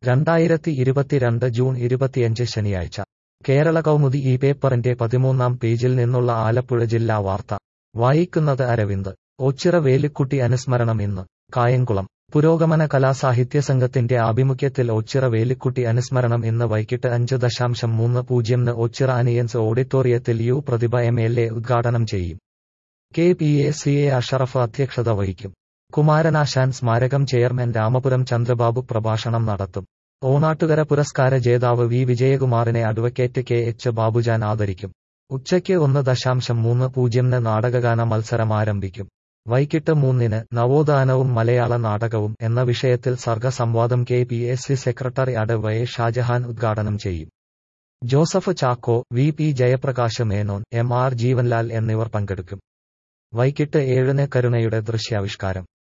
രണ്ടായിരത്തി ഇരുപത്തിരണ്ട് ജൂൺ ഇരുപത്തിയഞ്ച് ശനിയാഴ്ച കേരള കൗമുദി ഈ പേപ്പറിന്റെ പതിമൂന്നാം പേജിൽ നിന്നുള്ള ആലപ്പുഴ ജില്ലാ വാർത്ത വായിക്കുന്നത് അരവിന്ദ് ഓച്ചിറ വേലിക്കുട്ടി അനുസ്മരണം ഇന്ന് കായംകുളം പുരോഗമന കലാസാഹിത്യ സംഘത്തിന്റെ ആഭിമുഖ്യത്തിൽ ഓച്ചിറ വേലിക്കുട്ടി അനുസ്മരണം ഇന്ന് വൈകിട്ട് അഞ്ച് ദശാംശം മൂന്ന് പൂജ്യംന് ഓച്ചിറ അനിയൻസ് ഓഡിറ്റോറിയത്തിൽ U Prathibha M L A ഉദ്ഘാടനം ചെയ്യും K P A C A Ashraf അധ്യക്ഷത വഹിക്കും കുമാരനാശാൻ സ്മാരകം ചെയർമാൻ രാമപുരം ചന്ദ്രബാബു പ്രഭാഷണം നടത്തും ഓണാട്ടുകര പുരസ്കാര ജേതാവ് വി വിജയകുമാറിനെ അഡ്വക്കേറ്റ് കെ എച്ച് ബാബുജാൻ ആദരിക്കും ഉച്ചയ്ക്ക് ഒന്ന് ദശാംശം മൂന്ന് പൂജ്യംന് നാടകഗാന മത്സരം ആരംഭിക്കും വൈകിട്ട് മൂന്നിന് നവോത്ഥാനവും മലയാള നാടകവും എന്ന വിഷയത്തിൽ സർഗസംവാദം K P S C secretary അഡ് വൈ ഷാജഹാൻ ഉദ്ഘാടനം ചെയ്യും Joseph Chacko V P Jayaprakash Menon M R Jeevanlal എന്നിവർ പങ്കെടുക്കും വൈകിട്ട് ഏഴിന് കരുണയുടെ ദൃശ്യാവിഷ്കാരം